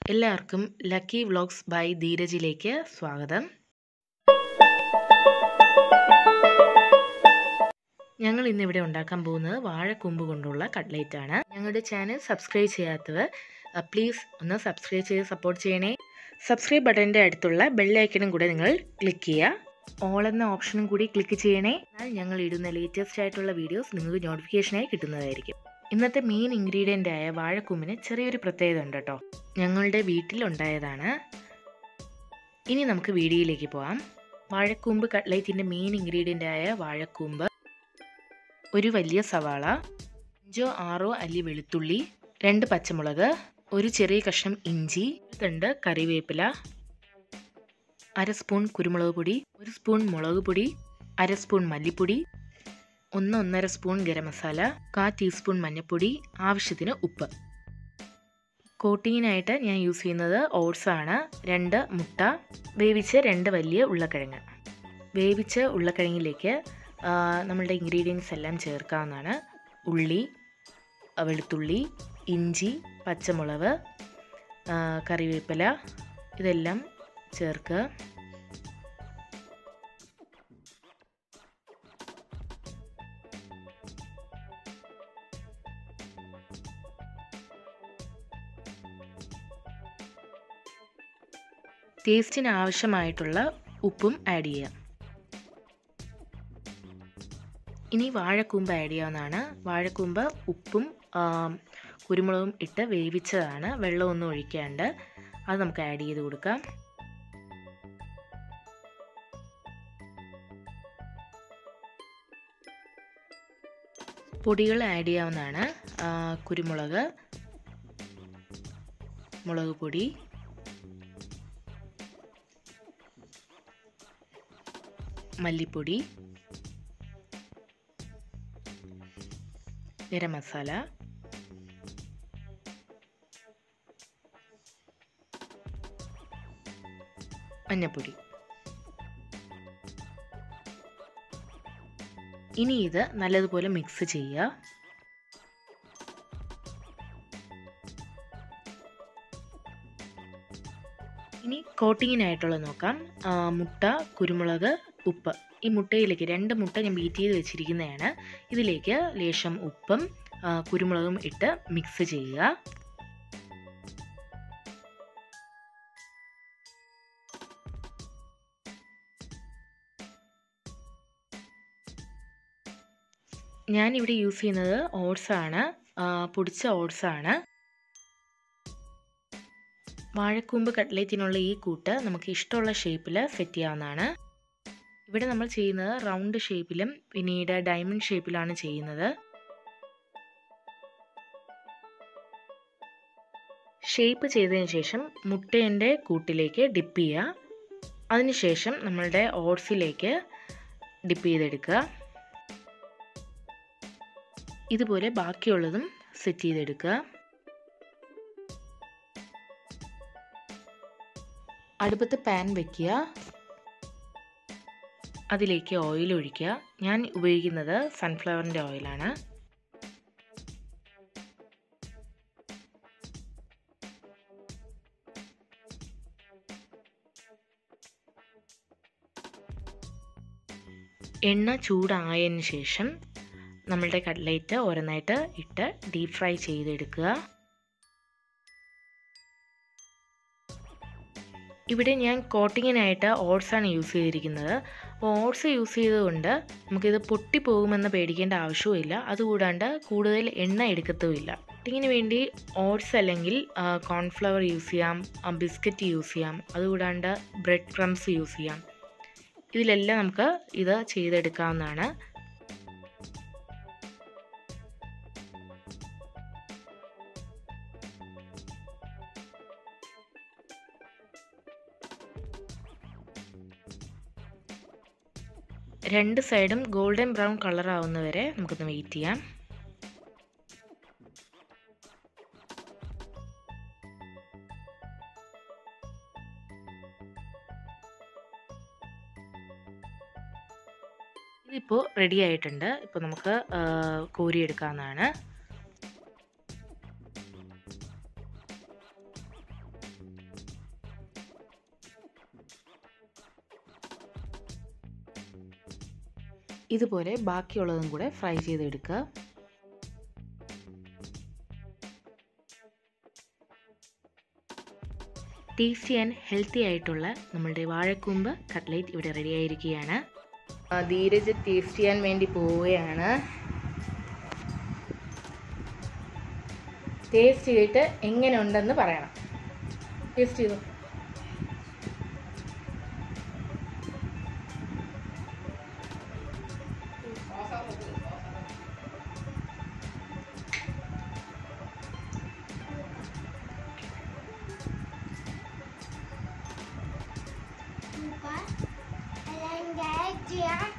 എല്ലാവർക്കും lucky vlogs by ധീരജിലേക്ക് സ്വാഗതം ഞങ്ങൾ ഇന്ന് ഇവിടെ ഉണ്ടാക്കാൻ പോകുന്നത് വാഴക്കൂമ്പ് കൊണ്ടുള്ള കട്ട്ലേറ്റ് ആണ് ഞങ്ങളുടെ ചാനൽ സബ്സ്ക്രൈബ് ചെയ്യാത്തവർ പ്ലീസ് ഒന്ന് സബ്സ്ക്രൈബ് ചെയ്ത് സപ്പോർട്ട് ചെയ്യണേ സബ്സ്ക്രൈബ് ബട്ടൻ്റെ അടുത്തുള്ള ബെല്ലൈക്കണും കൂടെ നിങ്ങൾ ക്ലിക്ക് ചെയ്യുക ഓൾ എന്ന ഓപ്ഷനും കൂടി ക്ലിക്ക് ചെയ്യണേ എന്നാൽ ഞങ്ങൾ ഇടുന്ന ലേറ്റസ്റ്റ് ആയിട്ടുള്ള വീഡിയോസ് നിങ്ങൾക്ക് നോട്ടിഫിക്കേഷനായി കിട്ടുന്നതായിരിക്കും ഇന്നത്തെ മെയിൻ ഇൻഗ്രീഡിയൻ്റ് ആയ വാഴക്കൂമ്പിന് ചെറിയൊരു പ്രത്യേകത ഉണ്ട് കേട്ടോ ഞങ്ങളുടെ വീട്ടിലുണ്ടായതാണ് ഇനി നമുക്ക് വീഡിയോയിലേക്ക് പോകാം വാഴക്കൂമ്പ് കട്ട്ലൈറ്റിൻ്റെ മെയിൻ ഇൻഗ്രീഡിയൻ്റ് ആയ വാഴക്കൂമ്പ് ഒരു വലിയ സവാള അഞ്ചോ ആറോ അല്ലി വെളുത്തുള്ളി രണ്ട് പച്ചമുളക് ഒരു ചെറിയ കഷ്ണം ഇഞ്ചി രണ്ട് കറിവേപ്പില അര സ്പൂൺ കുരുമുളക് പൊടി ഒരു സ്പൂൺ മുളക് പൊടി അര സ്പൂൺ മല്ലിപ്പൊടി ഒന്ന് ഒന്നര സ്പൂൺ ഗരം മസാല കാ ടീസ്പൂൺ മഞ്ഞൾപ്പൊടി ആവശ്യത്തിന് ഉപ്പ് കോട്ടിങ്ങിനായിട്ട് ഞാൻ യൂസ് ചെയ്യുന്നത് ഓട്സ് ആണ് രണ്ട് മുട്ട വേവിച്ച രണ്ട് വലിയ ഉരുളക്കിഴങ്ങ് വേവിച്ച ഉരുളക്കിഴങ്ങിലേക്ക് നമ്മളുടെ ഇൻഗ്രീഡിയൻസ് എല്ലാം ചേർക്കാവുന്നതാണ് ഉള്ളി വെളുത്തുള്ളി ഇഞ്ചി പച്ചമുളക് കറിവേപ്പില ഇതെല്ലാം ചേർക്കുക ടേസ്റ്റിന് ആവശ്യമായിട്ടുള്ള ഉപ്പും ആഡ് ചെയ്യാം ഇനി വാഴക്കൂമ്പ് ആഡ് ചെയ്യാവുന്നതാണ് വാഴക്കൂമ്പ് ഉപ്പും കുരുമുളകും ഇട്ട് വേവിച്ചതാണ് വെള്ളമൊന്നും ഒഴിക്കാണ്ട് അത് നമുക്ക് ആഡ് ചെയ്ത് കൊടുക്കാം പൊടികൾ ആഡ് ചെയ്യാവുന്നതാണ് കുരുമുളക് മുളക് പൊടി മല്ലിപ്പൊടി ഗരം മസാല മഞ്ഞപ്പൊടി ഇനി ഇത് നല്ലതുപോലെ മിക്സ് ചെയ്യുക ഇനി കോട്ടിങ്ങിനായിട്ടുള്ളത് നോക്കാം മുട്ട കുരുമുളക് ഉപ്പ് ഈ മുട്ടയിലേക്ക് രണ്ട് മുട്ട ഞാൻ ബീറ്റ് ചെയ്ത് വെച്ചിരിക്കുന്നതാണ് ഇതിലേക്ക് ലേശം ഉപ്പും കുരുമുളകും ഇട്ട് മിക്സ് ചെയ്യുക ഞാൻ ഇവിടെ യൂസ് ചെയ്യുന്നത് ഓട്സ് ആണ് പൊടിച്ച ഓട്സ് ആണ് വാഴക്കൂമ്പ് കട്ട്ലേറ്റിനുള്ള ഈ കൂട്ട് നമുക്ക് ഇഷ്ടമുള്ള ഷേപ്പിൽ സെറ്റ് ചെയ്യാവുന്നതാണ് ഇവിടെ നമ്മൾ ചെയ്യുന്നത് റൗണ്ട് ഷേപ്പിലും പിന്നീട് ഡയമണ്ട് ഷേപ്പിലാണ് ചെയ്യുന്നത് ഷേപ്പ് ചെയ്തതിന് ശേഷം മുട്ടേൻ്റെ കൂട്ടിലേക്ക് ഡിപ്പ് ചെയ്യുക അതിനുശേഷം നമ്മളുടെ ഓട്സിലേക്ക് ഡിപ്പ് ചെയ്തെടുക്കുക ഇതുപോലെ ബാക്കിയുള്ളതും സെറ്റ് ചെയ്തെടുക്കുക അടുപ്പത്ത് പാൻ വെക്കുക അതിലേക്ക് ഓയിൽ ഒഴിക്കുക ഞാൻ ഉപയോഗിക്കുന്നത് സൺഫ്ലവറിൻ്റെ ഓയിലാണ് എണ്ണ ചൂടായതിന് ശേഷം നമ്മളുടെ കട്ട്ലേറ്റ് ഓരോന്നായിട്ട് ഇട്ട് ഡീപ് ഫ്രൈ ചെയ്തെടുക്കുക ഇവിടെ ഞാൻ കോട്ടിങ്ങിനായിട്ട് ഓട്സാണ് യൂസ് ചെയ്തിരിക്കുന്നത് അപ്പോൾ ഓട്സ് യൂസ് ചെയ്തുകൊണ്ട് നമുക്കിത് പൊട്ടിപ്പോകുമെന്ന് പേടിക്കേണ്ട ആവശ്യവുമില്ല അതുകൂടാണ്ട് കൂടുതൽ എണ്ണ എടുക്കത്തുമില്ല കോട്ടിങ്ങിന് വേണ്ടി ഓട്സ് അല്ലെങ്കിൽ കോൺഫ്ലവർ യൂസ് ചെയ്യാം ബിസ്ക്കറ്റ് യൂസ് ചെയ്യാം അതുകൂടാണ്ട് ബ്രെഡ് ക്രംസ് യൂസ് ചെയ്യാം ഇതിലെല്ലാം നമുക്ക് ഇത് ചെയ്തെടുക്കാവുന്നതാണ് രണ്ട് സൈഡും ഗോൾഡൻ ബ്രൗൺ കളർ ആവുന്നവരെ നമുക്കൊന്ന് വെയിറ്റ് ചെയ്യാം ഇതിപ്പോൾ റെഡി ആയിട്ടുണ്ട് ഇപ്പോൾ നമുക്ക് കോരിയെടുക്കാവുന്നതാണ് ഇതുപോലെ ബാക്കിയുള്ളതും കൂടെ ഫ്രൈ ചെയ്തെടുക്കുക ടേസ്റ്റി ആൻഡ് ഹെൽത്തി ആയിട്ടുള്ള നമ്മളുടെ വാഴക്കൂമ്പ് കട്ട്ലേറ്റ് ഇവിടെ റെഡി ആയിരിക്കുകയാണ് ധീരജ് ടേസ്റ്റ് ചെയ്യാൻ വേണ്ടി പോവുകയാണ് ടേസ്റ്റ് ചെയ്തിട്ട് എങ്ങനെ ഉണ്ടെന്ന് പറയണം ടേസ്റ്റ് ചെയ്തു Super. And then get